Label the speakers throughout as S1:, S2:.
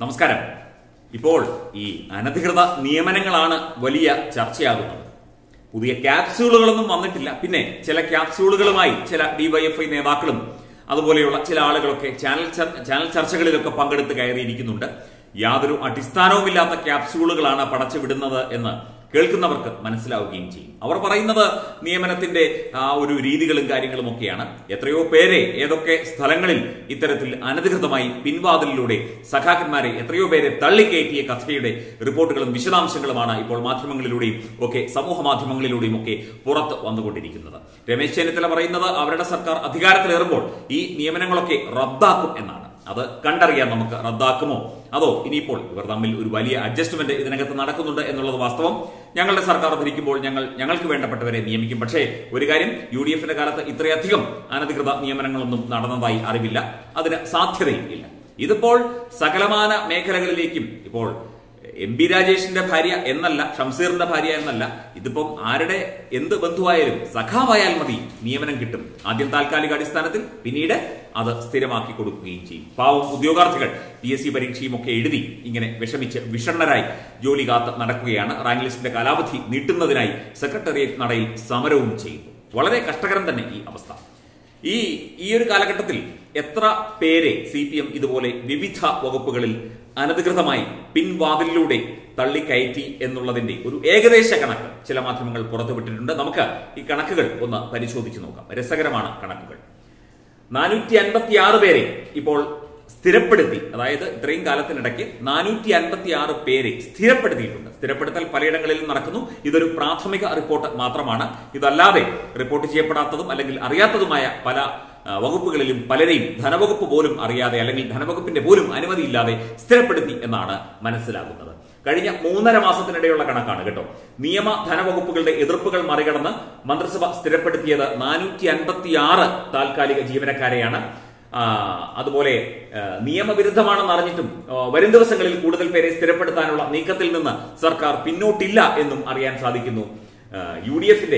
S1: നമസ്കാരം ഇപ്പോൾ ഈ അനധികൃത നിയമനങ്ങളാണ് വലിയ ചർച്ചയാകുന്നത് പുതിയ ക്യാപ്സ്യൂളുകളൊന്നും വന്നിട്ടില്ല പിന്നെ ചില ക്യാപ്സ്യൂളുകളുമായി ചില ഡിവൈഎഫ്ഐ നേതാക്കളും അതുപോലെയുള്ള ചില ആളുകളൊക്കെ ചാനൽ ചർ- ചാനൽ ചർച്ചകളിലൊക്കെ പങ്കെടുത്ത് കയറിയിരിക്കുന്നുണ്ട് യാതൊരു അടിസ്ഥാനവുമില്ലാത്ത ക്യാപ്സ്യൂളുകളാണ് പടച്ചു വിടുന്നത് എന്ന് കേൾക്കുന്നവർക്ക് മനസ്സിലാവുകയും ചെയ്യും അവർ പറയുന്നത് നിയമനത്തിന്റെ ആ ഒരു രീതികളും കാര്യങ്ങളും ഒക്കെയാണ് എത്രയോ പേരെ ഏതൊക്കെ സ്ഥലങ്ങളിൽ ഇത്തരത്തിൽ അനധികൃതമായി പിൻവാതിലിലൂടെ സഖാക്കന്മാരെ എത്രയോ പേരെ തള്ളിക്കയറ്റിയ കഥയുടെ റിപ്പോർട്ടുകളും വിശദാംശങ്ങളുമാണ് ഇപ്പോൾ മാധ്യമങ്ങളിലൂടെയും ഒക്കെ സമൂഹ മാധ്യമങ്ങളിലൂടെയും ഒക്കെ പുറത്ത് വന്നുകൊണ്ടിരിക്കുന്നത് രമേശ് ചെന്നിത്തല പറയുന്നത് അവരുടെ സർക്കാർ അധികാരത്തിലേറുമ്പോൾ ഈ നിയമനങ്ങളൊക്കെ റദ്ദാക്കും എന്നാണ് അത് കണ്ടറിയാൻ നമുക്ക് റദ്ദാക്കുമോ അതോ ഇനിയിപ്പോൾ ഇവർ തമ്മിൽ ഒരു വലിയ അഡ്ജസ്റ്റ്മെന്റ് ഇതിനകത്ത് നടക്കുന്നുണ്ട് എന്നുള്ളത് വാസ്തവം ഞങ്ങളുടെ സർക്കാർ ഭരിക്കുമ്പോൾ ഞങ്ങൾ ഞങ്ങൾക്ക് വേണ്ടപ്പെട്ടവരെ നിയമിക്കും പക്ഷേ ഒരു കാര്യം യു ഡി എഫിന്റെ കാലത്ത് ഇത്രയധികം അനധികൃത നിയമനങ്ങളൊന്നും നടന്നതായി അറിവില്ല അതിന് സാധ്യതയും ഇല്ല ഇതിപ്പോൾ സകലമാന മേഖലകളിലേക്കും ഇപ്പോൾ എം പി രാജേഷിന്റെ ഭാര്യ എന്നല്ല ഷംസീറിന്റെ ഭാര്യ എന്നല്ല ഇതിപ്പം ആരുടെ എന്ത് ബന്ധുവായാലും സഖാവായാൽ മതി നിയമനം കിട്ടും ആദ്യം താൽക്കാലിക അടിസ്ഥാനത്തിൽ പിന്നീട് അത് സ്ഥിരമാക്കി കൊടുക്കുകയും ചെയ്യും പാവം ഉദ്യോഗാർത്ഥികൾ പി എസ് സി പരീക്ഷയും ഒക്കെ എഴുതി ഇങ്ങനെ വിഷമിച്ച് വിഷണ്ണരായി ജോലി കാത്ത് നടക്കുകയാണ് റാങ്ക് ലിസ്റ്റിന്റെ കാലാവധി നീട്ടുന്നതിനായി സെക്രട്ടേറിയറ്റ് നടയിൽ സമരവും ചെയ്യുന്നു വളരെ കഷ്ടകരം തന്നെ ഈ അവസ്ഥ ഈ ഈ ഒരു കാലഘട്ടത്തിൽ എത്ര പേരെ സി പി എം ഇതുപോലെ വിവിധ വകുപ്പുകളിൽ അനധികൃതമായി പിൻവാതിലിലൂടെ തള്ളിക്കയറ്റി എന്നുള്ളതിന്റെ ഒരു ഏകദേശ കണക്ക് ചില മാധ്യമങ്ങൾ പുറത്തുവിട്ടിട്ടുണ്ട് നമുക്ക് ഈ കണക്കുകൾ ഒന്ന് പരിശോധിച്ച് നോക്കാം രസകരമാണ് കണക്കുകൾ നാനൂറ്റി അൻപത്തി ആറ് പേരെ ഇപ്പോൾ സ്ഥിരപ്പെടുത്തി അതായത് ഇത്രയും കാലത്തിനിടയ്ക്ക് നാനൂറ്റി അൻപത്തി ആറ് പേരെ സ്ഥിരപ്പെടുത്തിയിട്ടുണ്ട് സ്ഥിരപ്പെടുത്തൽ പലയിടങ്ങളിലും നടക്കുന്നു ഇതൊരു പ്രാഥമിക റിപ്പോർട്ട് മാത്രമാണ് ഇതല്ലാതെ റിപ്പോർട്ട് ചെയ്യപ്പെടാത്തതും അല്ലെങ്കിൽ അറിയാത്തതുമായ പല ആ, വകുപ്പുകളിലും പലരെയും ധനവകുപ്പ് പോലും അറിയാതെ അല്ലെങ്കിൽ ധനവകുപ്പിന്റെ പോലും അനുമതിയില്ലാതെ സ്ഥിരപ്പെടുത്തി എന്നാണ് മനസ്സിലാകുന്നത് കഴിഞ്ഞ മൂന്നര മാസത്തിനിടെയുള്ള കണക്കാണ് കേട്ടോ നിയമ ധനവകുപ്പുകളുടെ എതിർപ്പുകൾ മറികടന്ന് മന്ത്രിസഭ സ്ഥിരപ്പെടുത്തിയത് നാനൂറ്റി അൻപത്തി ആറ് താൽക്കാലിക ജീവനക്കാരെയാണ് ആ, അതുപോലെ ആ, നിയമവിരുദ്ധമാണെന്ന് അറിഞ്ഞിട്ടും ആ, വരും ദിവസങ്ങളിൽ കൂടുതൽ പേരെ സ്ഥിരപ്പെടുത്താനുള്ള നീക്കത്തിൽ നിന്ന് സർക്കാർ പിന്നോട്ടില്ല എന്നും അറിയാൻ സാധിക്കുന്നു യു ഡി എഫിന്റെ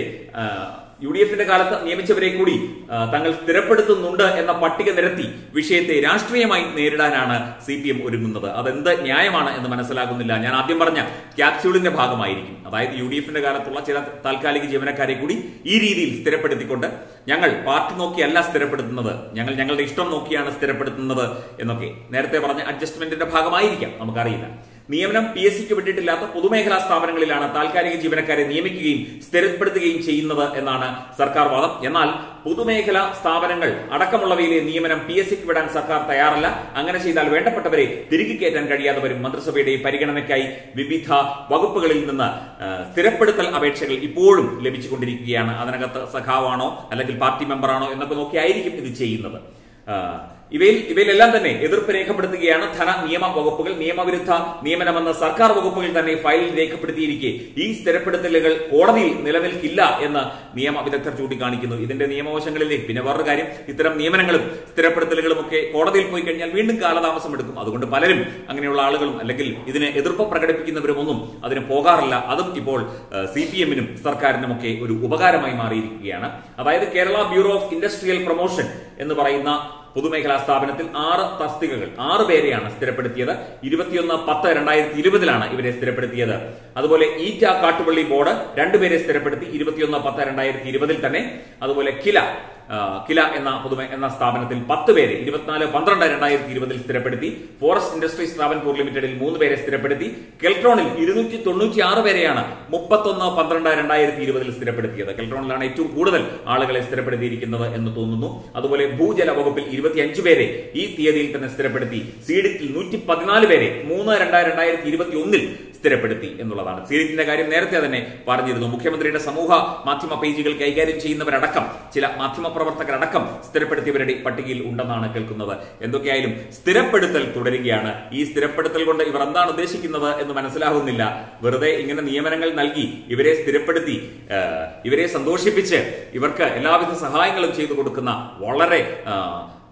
S1: യു ഡി എഫിന്റെ കാലത്ത് നിയമിച്ചവരെ കൂടി ആ, തങ്ങൾ സ്ഥിരപ്പെടുത്തുന്നുണ്ട് എന്ന പട്ടിക നിരത്തി വിഷയത്തെ രാഷ്ട്രീയമായി നേരിടാനാണ് സി പി എം ഒരുങ്ങുന്നത് അതെന്ത് ന്യായമാണ് എന്ന് മനസ്സിലാകുന്നില്ല ഞാൻ ആദ്യം പറഞ്ഞ ക്യാപ്സ്യൂളിന്റെ ഭാഗമായിരിക്കും അതായത് യു ഡി എഫിന്റെ കാലത്തുള്ള ചില താൽക്കാലിക ജീവനക്കാരെ കൂടി ഈ രീതിയിൽ സ്ഥിരപ്പെടുത്തിക്കൊണ്ട് ഞങ്ങൾ പാർട്ടി നോക്കിയല്ല സ്ഥിരപ്പെടുത്തുന്നത് ഞങ്ങൾ ഞങ്ങളുടെ ഇഷ്ടം നോക്കിയാണ് സ്ഥിരപ്പെടുത്തുന്നത് എന്നൊക്കെ നേരത്തെ പറഞ്ഞ അഡ്ജസ്റ്റ്മെന്റിന്റെ ഭാഗമായിരിക്കാം നമുക്കറിയില്ല നിയമനം പി എസ് സിക്ക് വിട്ടിട്ടില്ലാത്ത പൊതുമേഖലാ സ്ഥാപനങ്ങളിലാണ് താൽക്കാലിക ജീവനക്കാരെ നിയമിക്കുകയും സ്ഥിരപ്പെടുത്തുകയും ചെയ്യുന്നത് എന്നാണ് സർക്കാർ വാദം എന്നാൽ പൊതുമേഖലാ സ്ഥാപനങ്ങൾ അടക്കമുള്ളവയിലെ നിയമനം പി എസ് സിക്ക് വിടാൻ സർക്കാർ തയ്യാറല്ല അങ്ങനെ ചെയ്താൽ വേണ്ടപ്പെട്ടവരെ തിരികെ കയറ്റാൻ കഴിയാതെ വരും മന്ത്രിസഭയുടെ പരിഗണനയ്ക്കായി വിവിധ വകുപ്പുകളിൽ നിന്ന് ആ, സ്ഥിരപ്പെടുത്തൽ അപേക്ഷകൾ ഇപ്പോഴും ലഭിച്ചുകൊണ്ടിരിക്കുകയാണ് അതിനകത്ത് സഖാവാണോ അല്ലെങ്കിൽ പാർട്ടി മെമ്പറാണോ എന്നൊക്കെ നോക്കിയായിരിക്കും ഇത് ചെയ്യുന്നത് ആ, ഇവയിൽ ഇവയിലെല്ലാം തന്നെ എതിർപ്പ് രേഖപ്പെടുത്തുകയാണ് ധന നിയമ വകുപ്പുകൾ നിയമവിരുദ്ധ നിയമനമെന്ന് സർക്കാർ വകുപ്പുകൾ തന്നെ ഫയലിൽ രേഖപ്പെടുത്തിയിരിക്കെ ഈ സ്ഥിരപ്പെടുത്തലുകൾ കോടതിയിൽ നിലനിൽക്കില്ല എന്ന് നിയമ വിദഗ്ധർ ചൂണ്ടിക്കാണിക്കുന്നു ഇതിന്റെ നിയമവശങ്ങളിലേക്ക് പിന്നെ വേറൊരു കാര്യം ഇത്തരം നിയമനങ്ങളും സ്ഥിരപ്പെടുത്തലുകളും ഒക്കെ കോടതിയിൽ പോയി കഴിഞ്ഞാൽ വീണ്ടും കാലതാമസം എടുക്കും അതുകൊണ്ട് പലരും അങ്ങനെയുള്ള ആളുകളും അല്ലെങ്കിൽ ഇതിന് എതിർപ്പ് പ്രകടിപ്പിക്കുന്നവരും ഒന്നും അതിന് പോകാറില്ല അതും ഇപ്പോൾ സി പി എമ്മിനും സർക്കാരിനും ഒക്കെ ഒരു ഉപകാരമായി മാറിയിരിക്കുകയാണ് അതായത് Kerala bureau of industrial promotion എന്ന് പറയുന്ന പൊതുമേഖലാ സ്ഥാപനത്തിൽ ആറ് തസ്തികകൾ ആറ് പേരെയാണ് സ്ഥിരപ്പെടുത്തിയത് ഇരുപത്തിയൊന്ന് പത്ത് രണ്ടായിരത്തി ഇരുപതിലാണ് ഇവരെ സ്ഥിരപ്പെടുത്തിയത് അതുപോലെ ഈറ്റ കാട്ടുപള്ളി ബോർഡ് രണ്ടുപേരെ സ്ഥിരപ്പെടുത്തി ഇരുപത്തിയൊന്ന് പത്ത് രണ്ടായിരത്തി ഇരുപതിൽ തന്നെ അതുപോലെ കില ആ, കില എന്ന പൊതുമേ എന്ന സ്ഥാപനത്തിൽ പത്ത് പേരെ ഇരുപത്തിനാല് പന്ത്രണ്ട് രണ്ടായിരത്തി ഇരുപതിൽ സ്ഥിരപ്പെടുത്തി ഫോറസ്റ്റ് ഇൻഡസ്ട്രീസ് ട്രാവൻകൂർ ലിമിറ്റഡിൽ മൂന്ന് പേരെ സ്ഥിരപ്പെടുത്തി കെൽട്രോണിൽ ഇരുന്നൂറ്റി തൊണ്ണൂറ്റി ആറ് പേരെയാണ് മുപ്പത്തൊന്ന് പന്ത്രണ്ട് രണ്ടായിരത്തി ഇരുപതിൽ സ്ഥിരപ്പെടുത്തിയത് കെൽട്രോണിലാണ് ഏറ്റവും കൂടുതൽ ആളുകളെ സ്ഥിരപ്പെടുത്തിയിരിക്കുന്നത് എന്ന് തോന്നുന്നു അതുപോലെ ഭൂജല വകുപ്പിൽ ഇരുപത്തിയഞ്ച് പേരെ ഈ തീയതിയിൽ തന്നെ സ്ഥിരപ്പെടുത്തി സീഡിറ്റിൽ നൂറ്റി പതിനാല് പേരെ മൂന്ന് രണ്ടായിരം രണ്ടായിരത്തി ഇരുപത്തി ഒന്നിൽ സ്ഥിരപ്പെടുത്തി എന്നുള്ളതാണ് സീഡിറ്റിന്റെ കാര്യം നേരത്തെ തന്നെ പറഞ്ഞിരുന്നു മുഖ്യമന്ത്രിയുടെ സമൂഹ മാധ്യമ പേജുകൾ കൈകാര്യം ചെയ്യുന്നവരടക്കം ചില മാധ്യമ പ്രവർത്തകരടക്കം സ്ഥിരപ്പെടുത്തിയവരുടെ പട്ടികയിൽ ഉണ്ടെന്നാണ് കേൾക്കുന്നത് എന്തൊക്കെയായാലും സ്ഥിരപ്പെടുത്തൽ തുടരുകയാണ് ഈ സ്ഥിരപ്പെടുത്തൽ കൊണ്ട് ഇവർ എന്താണ് ഉദ്ദേശിക്കുന്നത് എന്ന് മനസ്സിലാകുന്നില്ല വെറുതെ ഇങ്ങനെ നിയമനങ്ങൾ നൽകി ഇവരെ സ്ഥിരപ്പെടുത്തി ആ, ഇവരെ സന്തോഷിപ്പിച്ച് ഇവർക്ക് എല്ലാവിധ സഹായങ്ങളും ചെയ്തു കൊടുക്കുന്ന വളരെ ആ,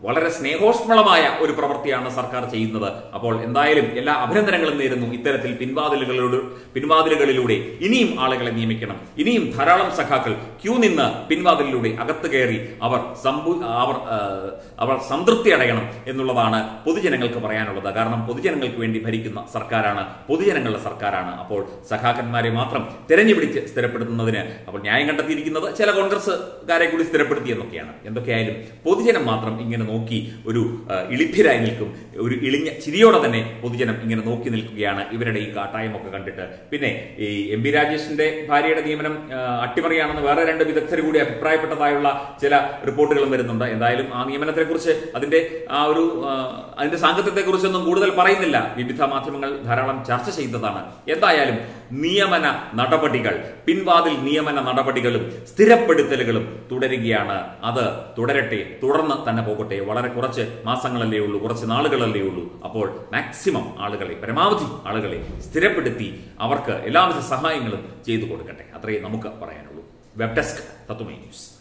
S1: വളരെ സ്നേഹോഷ്മളമായ ഒരു പ്രവൃത്തിയാണ് സർക്കാർ ചെയ്യുന്നത് അപ്പോൾ എന്തായാലും എല്ലാ അഭിനന്ദനങ്ങളും നേരുന്നു ഇത്തരത്തിൽ പിൻവാതിലുകളോട് പിൻവാതിലുകളിലൂടെ ഇനിയും ആളുകളെ നിയമിക്കണം ഇനിയും ധാരാളം സഖാക്കൾ ക്യൂ നിന്ന് പിൻവാതിലിലൂടെ അകത്ത് കയറി അവർ സമ്പു അവർ ആ, അവർ സംതൃപ്തി അടയണം എന്നുള്ളതാണ് പൊതുജനങ്ങൾക്ക് പറയാനുള്ളത് കാരണം പൊതുജനങ്ങൾക്ക് വേണ്ടി ഭരിക്കുന്ന സർക്കാരാണ് പൊതുജനങ്ങളുടെ സർക്കാരാണ് അപ്പോൾ സഖാക്കന്മാരെ മാത്രം തെരഞ്ഞുപിടിച്ച് സ്ഥിരപ്പെടുത്തുന്നതിന് അപ്പോൾ ന്യായം കണ്ടെത്തിയിരിക്കുന്നത് ചില കോൺഗ്രസ്സുകാരെ കൂടി സ്ഥിരപ്പെടുത്തി എന്നൊക്കെയാണ് എന്തൊക്കെയായാലും പൊതുജനം മാത്രം ഇങ്ങനെ നോക്കി ഒരു ആ, ഇളിഭ്യരായി നിൽക്കും ഒരു ഇളിഞ്ഞ ചിരിയോടെ തന്നെ പൊതുജനം ഇങ്ങനെ നോക്കി നിൽക്കുകയാണ് ഇവരുടെ ഈ കാട്ടായമൊക്കെ കണ്ടിട്ട് പിന്നെ ഈ എം പി രാജേഷിന്റെ ഭാര്യയുടെ നിയമനം ആ, അട്ടിമറിയാണെന്ന് വേറെ രണ്ട് വിദഗ്ധർ കൂടി അഭിപ്രായപ്പെട്ടതായുള്ള ചില റിപ്പോർട്ടുകളും വരുന്നുണ്ട് എന്തായാലും ആ നിയമനത്തെ കുറിച്ച് അതിന്റെ ആ ഒരു ആ, അതിന്റെ സാങ്കത്യത്തെ കുറിച്ചൊന്നും കൂടുതൽ പറയുന്നില്ല വിവിധ മാധ്യമങ്ങൾ ധാരാളം ചർച്ച ചെയ്തതാണ് എന്തായാലും നിയമന നടപടികൾ പിൻവാതിൽ നിയമന നടപടികളും സ്ഥിരപ്പെടുത്തലുകളും തുടരുകയാണ് അത് തുടരട്ടെ തുടർന്ന് തന്നെ പോകട്ടെ വളരെ കുറച്ച് മാസങ്ങളല്ലേ ഉള്ളൂ കുറച്ച് നാളുകളല്ലേ ഉള്ളൂ അപ്പോൾ മാക്സിമം ആളുകളെ പരമാവധി ആളുകളെ സ്ഥിരപ്പെടുത്തി അവർക്ക് എല്ലാവിധ സഹായങ്ങളും ചെയ്തു കൊടുക്കട്ടെ അത്രയും നമുക്ക് പറയാനുള്ളൂ വെബ് ഡെസ്ക് തത്വമേ ന്യൂസ്